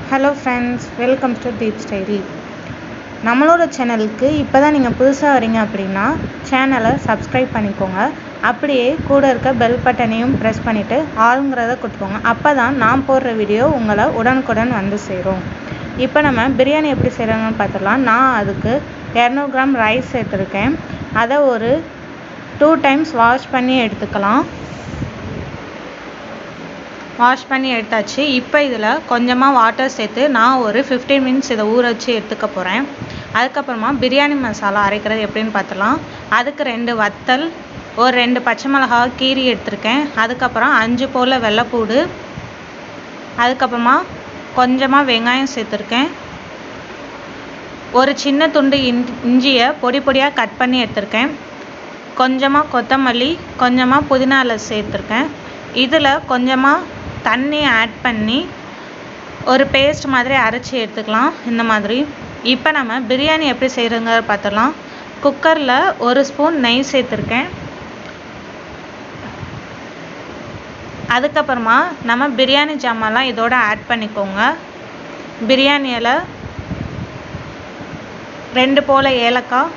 hello friends welcome to deep story நம்மளோட சேனலுக்கு இப்போ தான் நீங்கள் புதுசாக வரீங்க அப்படின்னா சேனலை சப்ஸ்கிரைப் பண்ணிக்கோங்க அப்படியே கூட இருக்க பெல் பட்டனையும் ப்ரெஸ் பண்ணிவிட்டு ஆளுங்கிறத கொடுத்துக்கோங்க அப்போ தான் நான் போடுற வீடியோ உங்களை உடனுக்குடன் வந்து சேரும் இப்போ நம்ம பிரியாணி எப்படி செய்கிறாங்கன்னு பார்த்துடலாம் நான் அதுக்கு இரநூறு கிராம் ரைஸ் சேர்த்துருக்கேன் அதை ஒரு டூ டைம்ஸ் வாஷ் பண்ணி எடுத்துக்கலாம் வாஷ் பண்ணி எடுத்தாச்சு இப்போ இதில் கொஞ்சமாக வாட்டர் சேர்த்து நான் ஒரு ஃபிஃப்டீன் மினிட்ஸ் இதை ஊற வச்சு எடுத்துக்க போகிறேன் அதுக்கப்புறமா பிரியாணி மசாலா அரைக்கிறது எப்படின்னு பார்த்துலாம் அதுக்கு ரெண்டு வத்தல் ஒரு ரெண்டு பச்சை மிளகா கீரி எடுத்திருக்கேன் அதுக்கப்புறம் அஞ்சு போல் வெள்ளைப்பூடு அதுக்கப்புறமா கொஞ்சமாக வெங்காயம் சேர்த்துருக்கேன் ஒரு சின்ன துண்டு இன் இஞ்சியை பொடி பொடியாக கட் பண்ணி எடுத்திருக்கேன் கொஞ்சமாக கொத்தமல்லி கொஞ்சமாக புதினா இலை சேர்த்துருக்கேன் இதில் கொஞ்சமாக தண்ணி ஆட் பண்ணி ஒரு பேஸ்ட் மாதிரி அரைச்சி எடுத்துக்கலாம் இந்த மாதிரி இப்போ நம்ம பிரியாணி எப்படி செய்கிறோங்க பார்த்துடலாம் குக்கரில் ஒரு ஸ்பூன் நெய் சேர்த்துருக்கேன் அதுக்கப்புறமா நம்ம பிரியாணி ஜாமான்லாம் இதோட ஆட் பண்ணிக்கோங்க பிரியாணி இலை ரெண்டு போல் ஏலக்காய்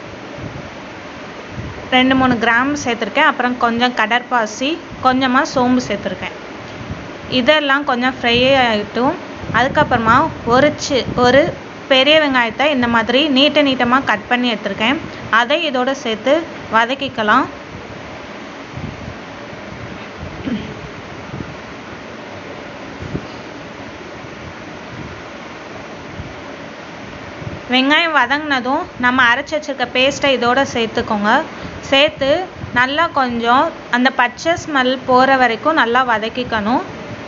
ரெண்டு மூணு கிராம் சேர்த்துருக்கேன் அப்புறம் கொஞ்சம் கடற்பாசி கொஞ்சமாக சோம்பு சேர்த்துருக்கேன் இதெல்லாம் கொஞ்சம் ஃப்ரை ஆகிட்டும் அதுக்கப்புறமா ஒரு சி ஒரு பெரிய வெங்காயத்தை இந்த மாதிரி நீட்ட நீட்டமாக கட் பண்ணி எடுத்திருக்கேன் அதை இதோட சேர்த்து வதக்கிக்கலாம் வெங்காயம் வதங்கினதும் நம்ம அரைச்சி வச்சுருக்க பேஸ்ட்டை இதோட சேர்த்துக்கோங்க சேர்த்து நல்லா கொஞ்சம் அந்த பச்சை ஸ்மெல் போகிற வரைக்கும் நல்லா வதக்கிக்கணும்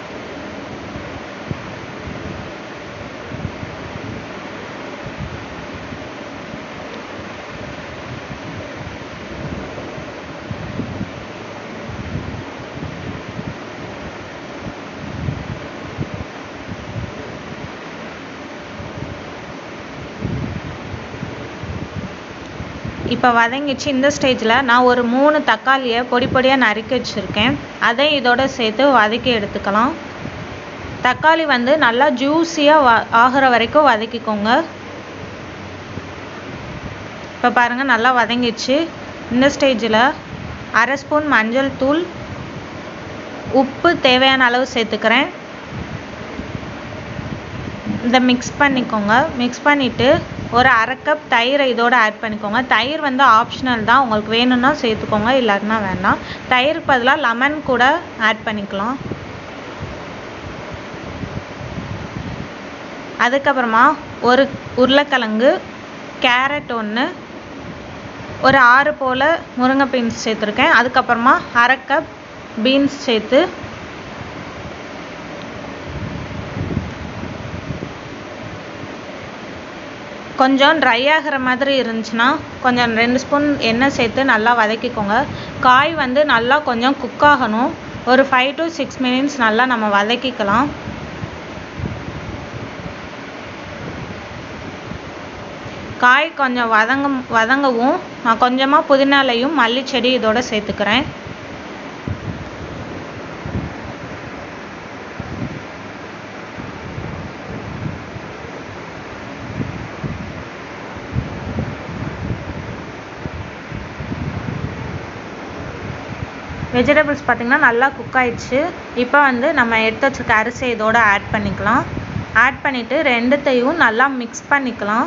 இப்போ வதங்கிச்சு இந்த ஸ்டேஜில் நான் ஒரு மூணு தக்காளியை பொடி பொடியாக நறுக்கி வச்சுருக்கேன் அதை இதோட சேர்த்து வதக்கி எடுத்துக்கலாம் தக்காளி வந்து நல்லா ஜூஸியாக வ ஆகிற வரைக்கும் வதக்கிக்கோங்க இப்போ பாருங்கள் நல்லா வதங்கிச்சு இந்த ஸ்டேஜில் அரை ஸ்பூன் மஞ்சள் தூள் உப்பு தேவையான அளவு சேர்த்துக்கிறேன் இதை மிக்ஸ் பண்ணிக்கோங்க மிக்ஸ் பண்ணிவிட்டு ஒரு அரை கப் தயிரை இதோட ஆட் பண்ணிக்கோங்க தயிர் வந்து ஆப்ஷனல் தான் உங்களுக்கு வேணும்னா சேர்த்துக்கோங்க இல்லாட்டினா வேண்டாம் தயிருக்கு பதிலாக லெமன் கூட ஆட் பண்ணிக்கலாம் அதுக்கப்புறமா ஒரு உருளைக்கிழங்கு கேரட் ஒன்று ஒரு ஆறு போல் முருங்கை பீன்ஸ் சேர்த்துருக்கேன் அதுக்கப்புறமா அரை கப் பீன்ஸ் சேர்த்து கொஞ்சம் ட்ரை ஆகிற மாதிரி இருந்துச்சுன்னா கொஞ்சம் ரெண்டு ஸ்பூன் எண்ணெய் சேர்த்து நல்லா வதக்கிக்கோங்க காய் வந்து நல்லா கொஞ்சம் குக் ஆகணும் ஒரு ஃபைவ் டு சிக்ஸ் மினிட்ஸ் நல்லா நம்ம வதக்கிக்கலாம் காய் கொஞ்சம் வதங்க வதங்கவும் நான் கொஞ்சமாக புதினாலையும் மல்லிச்செடி இதோட சேர்த்துக்கிறேன் வெஜிடபிள்ஸ் பார்த்திங்கன்னா நல்லா குக் ஆயிடுச்சு இப்போ வந்து நம்ம எடுத்து வச்சுருக்க அரிசி இதோட ஆட் பண்ணிக்கலாம் ஆட் பண்ணிவிட்டு ரெண்டுத்தையும் நல்லா மிக்ஸ் பண்ணிக்கலாம்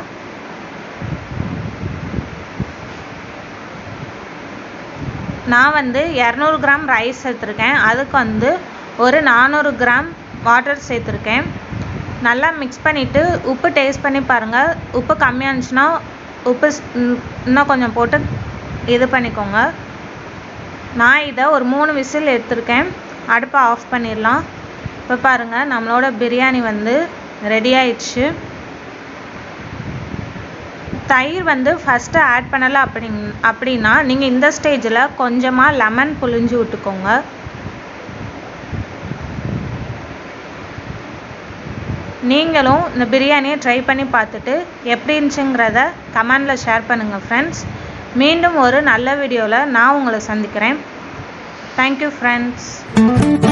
நான் வந்து இரநூறு கிராம் ரைஸ் எடுத்திருக்கேன் அதுக்கு வந்து ஒரு நானூறு கிராம் வாட்டர் சேர்த்துருக்கேன் நல்லா மிக்ஸ் பண்ணிவிட்டு உப்பு டேஸ்ட் பண்ணி பாருங்கள் உப்பு கம்மியாக இருந்துச்சுன்னா உப்பு இன்னும் கொஞ்சம் போட்டு இது பண்ணிக்கோங்க நான் இதை ஒரு மூணு விசில் எடுத்திருக்கேன் அடுப்பை ஆஃப் பண்ணிடலாம் இப்போ பாருங்கள் நம்மளோட பிரியாணி வந்து ரெடி ஆயிடுச்சு தயிர் வந்து ஃபஸ்ட்டு ஆட் பண்ணலை அப்படிங் அப்படின்னா நீங்கள் இந்த ஸ்டேஜில் கொஞ்சமாக லெமன் புழிஞ்சு விட்டுக்கோங்க நீங்களும் இந்த பிரியாணியை ட்ரை பண்ணி பார்த்துட்டு எப்படி இருந்துச்சுங்கிறத கமெண்டில் ஷேர் பண்ணுங்கள் ஃப்ரெண்ட்ஸ் மீண்டும் ஒரு நல்ல வீடியோவில் நான் உங்களை சந்திக்கிறேன் தேங்க்யூ ஃப்ரெண்ட்ஸ்